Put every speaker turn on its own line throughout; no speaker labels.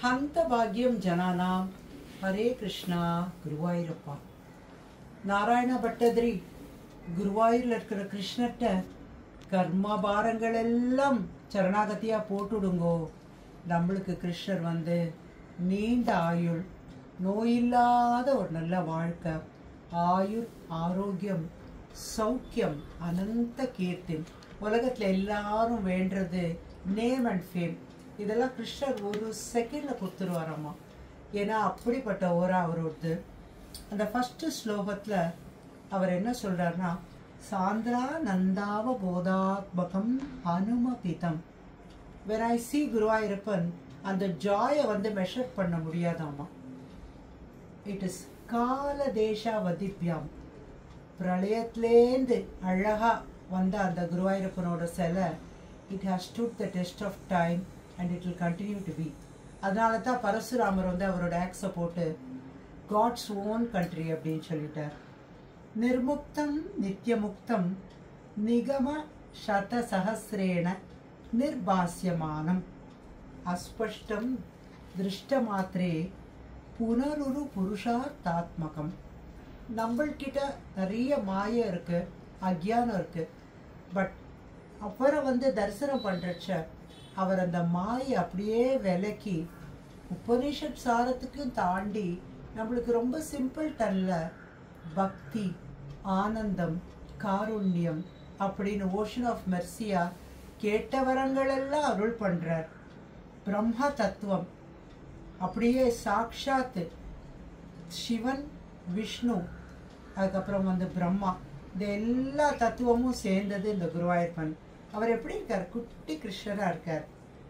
ஹந்த பாக்யம் ஜனானாம் ஹரே கிருஷ்ணா குருவாயூரப்பா நாராயண பட்டதிரி குருவாயூர்ல இருக்கிற கிருஷ்ணர்கிட்ட கர்ம பாரங்கள் எல்லாம் சரணாகதியா போட்டுடுங்கோ நம்மளுக்கு கிருஷ்ணர் வந்து நீண்ட ஆயுள் நோயில்லாத ஒரு நல்ல வாழ்க்கை ஆயுர் ஆரோக்கியம் சௌக்கியம் அனந்த கீர்த்தி உலகத்துல எல்லாரும் வேண்டது நேம் அண்ட் ஃபேம் இதெல்லாம் கிருஷ்ணர் ஒரு செகண்ட்ல கொடுத்துருவாராம்மா ஏன்னா அப்படிப்பட்ட ஓரா அவரோடது அந்த ஃபர்ஸ்ட் ஸ்லோகத்துல அவர் என்ன சொல்றாருன்னா சாந்திரா நந்தாவ போதாத்மகம் அனுமபிதம் when I see குருவாயூரப்பன் அந்த ஜாயை வந்து மெஷர் பண்ண முடியாதாமா இட் இஸ் கால தேசா வதிப்யாம் பிரளயத்திலேந்து அழகா வந்த அந்த குருவாயூரப்பனோட சிலை it has stood the test of time and it will continue to be அதனால தான் பரசுராமர் வந்து அவரோட ஆக்ஸை போட்டு காட்ஸ் ஓன் கண்ட்ரி அப்படின்னு சொல்லிட்டார் நிர்முக்தம் நித்தியமுக்தம் நிகம சத சகசிரேண நிர்பாசியமானம் அஸ்பஷ்டம் திருஷ்டமாத்திரே புனருரு புருஷார்த்தாத்மகம் நம்மள்கிட்ட நிறைய மாய இருக்கு அக்ஞானம் இருக்கு பட் அவரை வந்து தரிசனம் பண்றச்ச அவர் அந்த மாயை அப்படியே விலக்கி உபனிஷத் சாரத்துக்கும் தாண்டி நம்மளுக்கு ரொம்ப சிம்பிள் டன்ல பக்தி ஆனந்தம் காருண்யம் அப்படின்னு ஓஷன் ஆஃப் மெர்சியா கேட்ட வரங்களெல்லாம் அருள் பண்றார் பிரம்ம தத்துவம் அப்படியே சாக்ஷாத் சிவன் விஷ்ணு அதுக்கப்புறம் வந்து பிரம்மா இந்த எல்லா தத்துவமும் சேர்ந்தது இந்த குருவாயூர்பன் அவர் எப்படி இருக்கார் குட்டி கிருஷ்ணரா இருக்கார்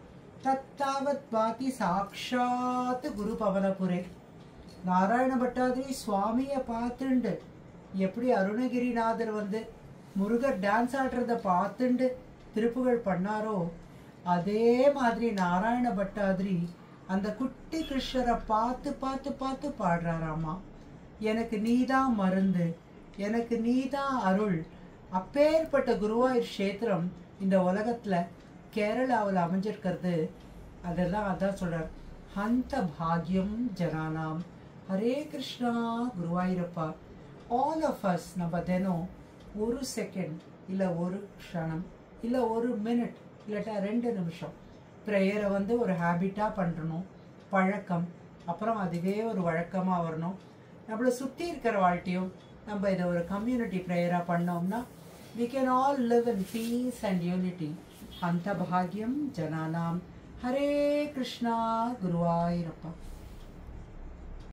தத்தாவத் பாதி சாக்ஷாத் குரு பவனபுரே நாராயண பட்டாதிரி சுவாமியை பார்த்துண்டு எப்படி அருணகிரிநாதர் வந்து முருகர் டான்ஸ் ஆடுறத பார்த்துண்டு திருப்புகழ் பண்ணாரோ அதே மாதிரி நாராயண பட்டாதிரி அந்த குட்டி கிருஷ்ணரை பார்த்து பார்த்து பார்த்து பாடுறாராமா எனக்கு நீதான் மருந்து எனக்கு நீதான் அருள் அப்பேற்பட்ட குருவாயூர் கஷேத்திரம் இந்த உலகத்துல கேரளாவில் அமைஞ்சிருக்கிறது அதெல்லாம் அதான் சொல்றார் ஹந்த பாக்யம் ஜனானாம் ஹரே கிருஷ்ணா குருவாயூரப்பா ஆல் ஆஃப் அஸ் நம்ம தினம் ஒரு செகண்ட் இல்லை ஒரு க்ஷணம் இல்லை ஒரு மினிட் இல்லாட்டா ரெண்டு நிமிஷம் ப்ரேயரை வந்து ஒரு ஹேபிட்டாக பண்ணணும் பழக்கம் அப்புறம் அதுவே ஒரு வழக்கமாக வரணும் நம்மளை சுற்றி இருக்கிற வாழ்க்கையும் நம்ம இதை ஒரு கம்யூனிட்டி ப்ரேயராக பண்ணோம்னா we can all live in peace and unity அந்த பாக்யம் ஜனானாம் ஹரே கிருஷ்ணா குருவாயூரப்பா